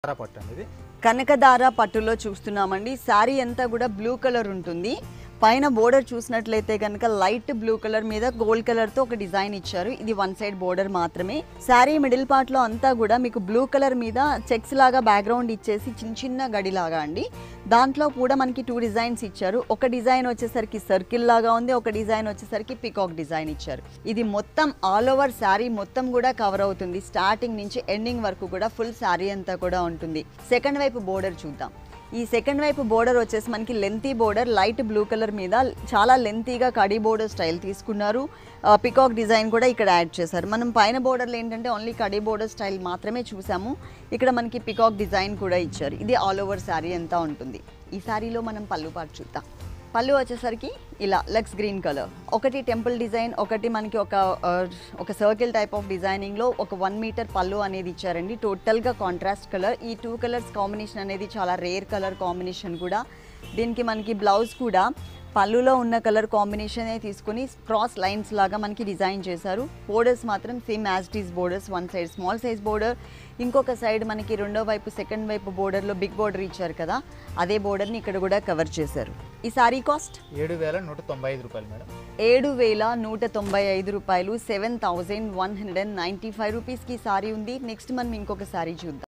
ధారా పట్టు అండి ఇది కనకదార పట్టులో చూస్తున్నామండి శారీ అంతా కూడా బ్లూ కలర్ ఉంటుంది పైన బోర్డర్ చూసినట్లయితే కనుక లైట్ బ్లూ కలర్ మీద గోల్డ్ కలర్ తో ఒక డిజైన్ ఇచ్చారు ఇది వన్ సైడ్ బోర్డర్ మాత్రమే శారీ మిడిల్ పార్ట్ లో అంతా కూడా మీకు బ్లూ కలర్ మీద చెక్స్ లాగా బ్యాక్గ్రౌండ్ ఇచ్చేసి చిన్న చిన్న గడి లాగా అండి దాంట్లో కూడా మనకి టూ డిజైన్స్ ఇచ్చారు ఒక డిజైన్ వచ్చేసరికి సర్కిల్ లాగా ఉంది ఒక డిజైన్ వచ్చేసరికి పికాక్ డిజైన్ ఇచ్చారు ఇది మొత్తం ఆల్ ఓవర్ శారీ మొత్తం కూడా కవర్ అవుతుంది స్టార్టింగ్ నుంచి ఎండింగ్ వరకు కూడా ఫుల్ శారీ అంతా కూడా ఉంటుంది సెకండ్ వైపు బోర్డర్ చూద్దాం ఈ సెకండ్ వైపు బోర్డర్ వచ్చేసి మనకి lengthy border light blue colour మీద చాలా లెంతీగా కడీ బోర్డర్ స్టైల్ తీసుకున్నారు పికాక్ డిజైన్ కూడా ఇక్కడ యాడ్ చేశారు మనం పైన బోర్డర్లు ఏంటంటే ఓన్లీ కడీ బోర్డర్ స్టైల్ మాత్రమే చూసాము ఇక్కడ మనకి పికాక్ డిజైన్ కూడా ఇచ్చారు ఇది ఆల్ ఓవర్ శారీ అంతా ఉంటుంది ఈ శారీలో మనం పళ్ళు పాటు చూద్దాం పళ్ళు వచ్చేసరికి ఇలా లక్స్ గ్రీన్ కలర్ ఒకటి టెంపుల్ డిజైన్ ఒకటి మనకి ఒక ఆ, ఒక సర్కిల్ టైప్ ఆఫ్ డిజైనింగ్లో ఒక వన్ మీటర్ పళ్ళు అనేది ఇచ్చారండి టోటల్గా కాంట్రాస్ట్ కలర్ ఈ టూ కలర్స్ కాంబినేషన్ అనేది చాలా రేర్ కలర్ కాంబినేషన్ కూడా దీనికి మనకి బ్లౌజ్ కూడా పళ్ళులో ఉన్న కలర్ కాంబినేషనే తీసుకుని క్రాస్ లైన్స్ లాగా మనకి డిజైన్ చేశారు బోర్డర్స్ మాత్రం same as it is borders one side small size border ఇంకొక సైడ్ మనకి రెండో వైపు సెకండ్ వైపు బోర్డర్లో బిగ్ బోర్డర్ ఇచ్చారు కదా అదే బోర్డర్ని ఇక్కడ కూడా కవర్ చేశారు ఈ సారీ కాస్ట్ ఏడు వేల నూట తొంభై ఐదు రూపాయలు మేడం ఏడు వేల నూట తొంభై ఐదు రూపాయలు seven thousand one hundred and ninety five రూపీస్కి సారీ ఉంది నెక్స్ట్ మనం ఇంకొక సారీ చూద్దాం